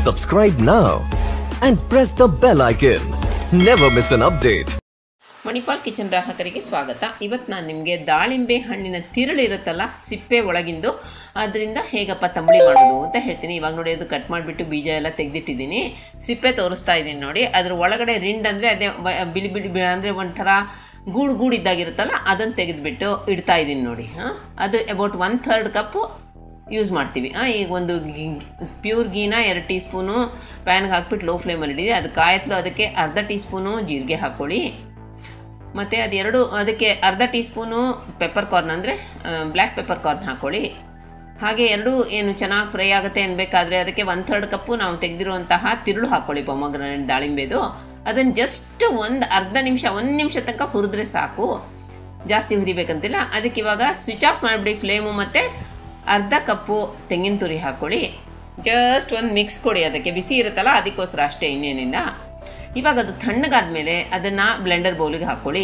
Subscribe now and press the bell icon. Never miss an update. Manipal kitchen ಗ್ರಾಹಕರಿಗೆ ಸ್ವಾಗತ ಇವತ್ತು ನಾನು ನಿಮಗೆ ದಾಳಿಂಬೆ ಹಣ್ಣಿನ ತಿರುಳು ಇರುತ್ತಲ್ಲ ಸಿಪ್ಪೆ ಒಳಗಿಂದು ಅದರಿಂದ ಹೇಗಪ್ಪ ತಂಬಳಿ ಮಾಡೋದು ಅಂತ ಹೇಳ್ತೀನಿ ಇವಾಗ ನೋಡಿ ಅದು ಕಟ್ ಮಾಡಿಬಿಟ್ಟು ಬೀಜ ಎಲ್ಲ ತೆಗೆದಿಟ್ಟಿದ್ದೀನಿ ಸಿಪ್ಪೆ ತೋರಿಸ್ತಾ ಇದ್ದೀನಿ ನೋಡಿ ಅದ್ರ ಒಳಗಡೆ ರಿಂಡ್ ಅಂದರೆ ಅದೇ ವ- ಬಿಳಿ ಬಿಳಿ ಬಿ ಅಂದರೆ ಒಂಥರ ಗೂಡು ಗೂಡು ಇದ್ದಾಗಿರುತ್ತಲ್ಲ ಅದನ್ನು ತೆಗೆದುಬಿಟ್ಟು ಇಡ್ತಾ ಇದ್ದೀನಿ ನೋಡಿ ಹಾಂ ಅದು about one third cup use ಮಾಡ್ತೀವಿ ಆ, ಈಗ ಒಂದು ಪ್ಯೂರ್ ಗೀನ ಎರಡು ಟೀ ಸ್ಪೂನು ಪ್ಯಾನ್ಗೆ ಹಾಕ್ಬಿಟ್ಟು ಲೋ ಫ್ಲೇಮಲ್ಲಿ ಇಡಿದೆ ಅದು ಕಾಯತ್ಲು ಅದಕ್ಕೆ ಅರ್ಧ ಟೀ ಸ್ಪೂನು ಜೀರಿಗೆ ಹಾಕ್ಕೊಳ್ಳಿ ಮತ್ತು ಅದೆರಡು ಅದಕ್ಕೆ ಅರ್ಧ ಟೀ ಸ್ಪೂನು ಪೆಪ್ಪರ್ ಕಾರ್ನ್ ಅಂದರೆ ಬ್ಲ್ಯಾಕ್ ಪೆಪ್ಪರ್ ಕಾರ್ನ್ ಹಾಕ್ಕೊಳ್ಳಿ ಹಾಗೆ ಎರಡು ಏನು ಚೆನ್ನಾಗಿ ಫ್ರೈ ಆಗುತ್ತೆ ಅನ್ಬೇಕಾದ್ರೆ ಅದಕ್ಕೆ ಒನ್ ಥರ್ಡ್ ಕಪ್ಪು ನಾವು ತೆಗೆದಿರುವಂತಹ ತಿರುಳು ಹಾಕ್ಕೊಳ್ಳಿ ಪೊಮಗ್ರನೇಟ್ ದಾಳಿಂಬೆದು ಅದನ್ನು ಜಸ್ಟ್ ಒಂದು ಅರ್ಧ ನಿಮಿಷ ಒಂದು ನಿಮಿಷ ತನಕ ಹುರಿದ್ರೆ ಸಾಕು ಜಾಸ್ತಿ ಹುರಿಬೇಕಂತಿಲ್ಲ ಅದಕ್ಕೆ ಇವಾಗ ಸ್ವಿಚ್ ಆಫ್ ಮಾಡಿಬಿಡಿ ಫ್ಲೇಮು ಮತ್ತು ಅರ್ಧ ಕಪ್ಪು ತೆಂಗಿನ ತುರಿ ಹಾಕ್ಕೊಳ್ಳಿ ಜಸ್ಟ್ ಒಂದು ಮಿಕ್ಸ್ ಕೊಡಿ ಅದಕ್ಕೆ ಬಿಸಿ ಇರುತ್ತಲ್ಲ ಅದಕ್ಕೋಸ್ಕರ ಅಷ್ಟೇ ಇನ್ನೇನಿಲ್ಲ ಇವಾಗ ಅದು ತಣ್ಣಗಾದ್ಮೇಲೆ ಅದನ್ನು ಬ್ಲೆಂಡರ್ ಬೌಲಿಗೆ ಹಾಕ್ಕೊಳ್ಳಿ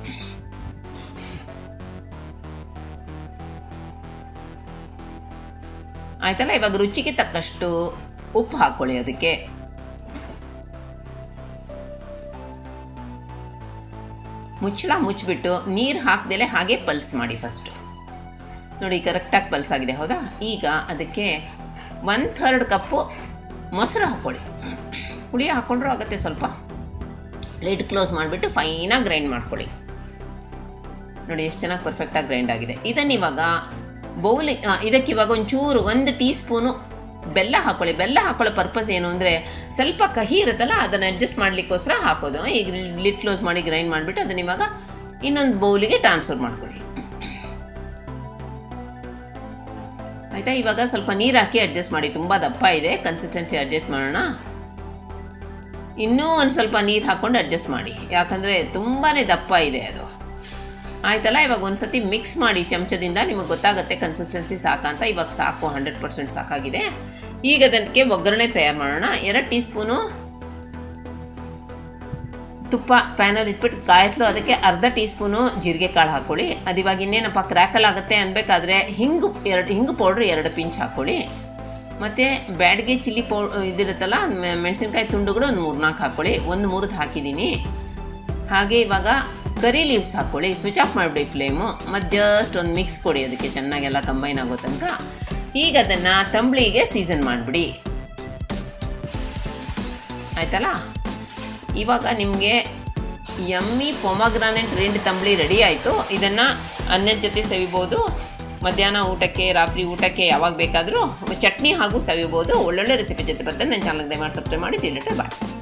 ಆಯ್ತಲ್ಲ ಇವಾಗ ರುಚಿಗೆ ತಕ್ಕಷ್ಟು ಉಪ್ಪು ಹಾಕ್ಕೊಳ್ಳಿ ಅದಕ್ಕೆ ಮುಚ್ಚಳ ಮುಚ್ಚಿಬಿಟ್ಟು ನೀರು ಹಾಕ್ದೇಲೆ ಹಾಗೆ ಪಲ್ಸ್ ಮಾಡಿ ಫಸ್ಟು ನೋಡಿ ಕರೆಕ್ಟಾಗಿ ಪಲ್ಸ್ ಆಗಿದೆ ಹೌದಾ ಈಗ ಅದಕ್ಕೆ ಒನ್ ಥರ್ಡ್ ಕಪ್ಪು ಮೊಸರು ಹಾಕ್ಕೊಳ್ಳಿ ಹುಳಿ ಹಾಕ್ಕೊಂಡ್ರೂ ಆಗುತ್ತೆ ಸ್ವಲ್ಪ ಲಿಡ್ ಕ್ಲೋಸ್ ಮಾಡಿಬಿಟ್ಟು ಫೈನಾಗಿ ಗ್ರೈಂಡ್ ಮಾಡ್ಕೊಳ್ಳಿ ನೋಡಿ ಎಷ್ಟು ಚೆನ್ನಾಗಿ ಪರ್ಫೆಕ್ಟಾಗಿ ಗ್ರೈಂಡ್ ಆಗಿದೆ ಇದನ್ನು ಇವಾಗ ಬೌಲಿ ಇದಕ್ಕೆ ಇವಾಗ ಒಂಚೂರು ಒಂದು ಟೀ ಸ್ಪೂನು ಬೆಲ್ಲ ಹಾಕ್ಕೊಳ್ಳಿ ಬೆಲ್ಲ ಹಾಕೊಳ್ಳೋ ಪರ್ಪಸ್ ಏನು ಅಂದರೆ ಸ್ವಲ್ಪ ಕಹಿ ಇರುತ್ತಲ್ಲ ಅದನ್ನು ಅಡ್ಜಸ್ಟ್ ಮಾಡಲಿಕ್ಕೋಸ್ಕರ ಹಾಕೋದು ಈಗ ಲಿಡ್ ಕ್ಲೋಸ್ ಮಾಡಿ ಗ್ರೈಂಡ್ ಮಾಡಿಬಿಟ್ಟು ಅದನ್ನ ಇವಾಗ ಇನ್ನೊಂದು ಬೌಲಿಗೆ ಟ್ರಾನ್ಸ್ಫರ್ ಮಾಡ್ಕೊಳ್ಳಿ ಆಯಿತಾ ಇವಾಗ ಸ್ವಲ್ಪ ನೀರು ಹಾಕಿ ಅಡ್ಜಸ್ಟ್ ಮಾಡಿ ತುಂಬ ದಪ್ಪ ಇದೆ ಕನ್ಸಿಸ್ಟೆನ್ಸಿ ಅಡ್ಜಸ್ಟ್ ಮಾಡೋಣ ಇನ್ನೂ ಒಂದು ಸ್ವಲ್ಪ ನೀರು ಹಾಕ್ಕೊಂಡು ಅಡ್ಜಸ್ಟ್ ಮಾಡಿ ಯಾಕಂದರೆ ತುಂಬಾ ದಪ್ಪ ಇದೆ ಅದು ಆಯ್ತಲ್ಲ ಇವಾಗ ಒಂದು ಸತಿ ಮಿಕ್ಸ್ ಮಾಡಿ ಚಮಚದಿಂದ ನಿಮಗೆ ಗೊತ್ತಾಗುತ್ತೆ ಕನ್ಸಿಸ್ಟೆನ್ಸಿ ಸಾಕಂತ ಇವಾಗ ಸಾಕು ಹಂಡ್ರೆಡ್ ಪರ್ಸೆಂಟ್ ಸಾಕಾಗಿದೆ ಈಗ ಅದಕ್ಕೆ ಒಗ್ಗರಣೆ ತಯಾರು ಮಾಡೋಣ ಎರಡು ಟೀ ಸ್ಪೂನು ತುಪ್ಪ ಪ್ಯಾನಲ್ಲಿ ಇಟ್ಬಿಟ್ಟು ಕಾಯತ್ಲು ಅದಕ್ಕೆ ಅರ್ಧ ಟೀ ಸ್ಪೂನು ಜೀರಿಗೆ ಕಾಳು ಹಾಕ್ಕೊಳ್ಳಿ ಅದು ಇವಾಗ ಇನ್ನೇನಪ್ಪ ಕ್ರ್ಯಾಕಲ್ ಆಗುತ್ತೆ ಅನ್ಬೇಕಾದ್ರೆ ಹಿಂಗು ಎರಡು ಹಿಂಗು ಪೌಡ್ರ್ ಎರಡು ಪಿಂಚ್ ಹಾಕ್ಕೊಳ್ಳಿ ಮತ್ತು ಬ್ಯಾಡ್ಗೆ ಚಿಲ್ಲಿ ಪೌ ಇದಿರುತ್ತಲ್ಲ ಮೆ- ಮೆಣಸಿನ್ಕಾಯಿ ತುಂಡುಗಳು ಒಂದು ಮೂರ್ನಾಲ್ಕು ಹಾಕ್ಕೊಳ್ಳಿ ಒಂದು ಮೂರದ್ದು ಹಾಕಿದ್ದೀನಿ ಹಾಗೆ ಇವಾಗ ಕರಿ ಲೀವ್ಸ್ ಹಾಕ್ಕೊಳ್ಳಿ ಸ್ವಿಚ್ ಆಫ್ ಮಾಡಿಬಿಡಿ ಫ್ಲೇಮು ಮತ್ತು ಜಸ್ಟ್ ಒಂದು ಮಿಕ್ಸ್ ಕೊಡಿ ಅದಕ್ಕೆ ಚೆನ್ನಾಗೆಲ್ಲ ಕಂಬೈನ್ ಆಗೋ ತನಕ ಈಗ ಅದನ್ನು ತಂಬ್ಳಿಗೆ ಸೀಸನ್ ಮಾಡಿಬಿಡಿ ಆಯ್ತಲ್ಲ ಇವಾಗ ನಿಮಗೆ ಯಮ್ಮಿ ಪೊಮಗ್ರಾನೆಟ್ ರಿಂಡ್ ತಂಬ್ಳಿ ರೆಡಿ ಆಯಿತು ಇದನ್ನು ಅನ್ನದ ಜೊತೆ ಸವಿಬೋದು ಮಧ್ಯಾಹ್ನ ಊಟಕ್ಕೆ ರಾತ್ರಿ ಊಟಕ್ಕೆ ಯಾವಾಗ ಬೇಕಾದರೂ ಚಟ್ನಿ ಹಾಗೂ ಸವಿಬೋದು ಒಳ್ಳೊಳ್ಳೆ ರೆಸಿಪಿ ಜೊತೆ ಬರ್ತದೆ ನನ್ನ ಚಾನಲ್ಗೆ ದಯಮಾಡಿ ಸಬ್ಸ್ಕ್ರೈಬ್ ಮಾಡಿ ಸೀಲೆಟರ್ ಬಾಯ್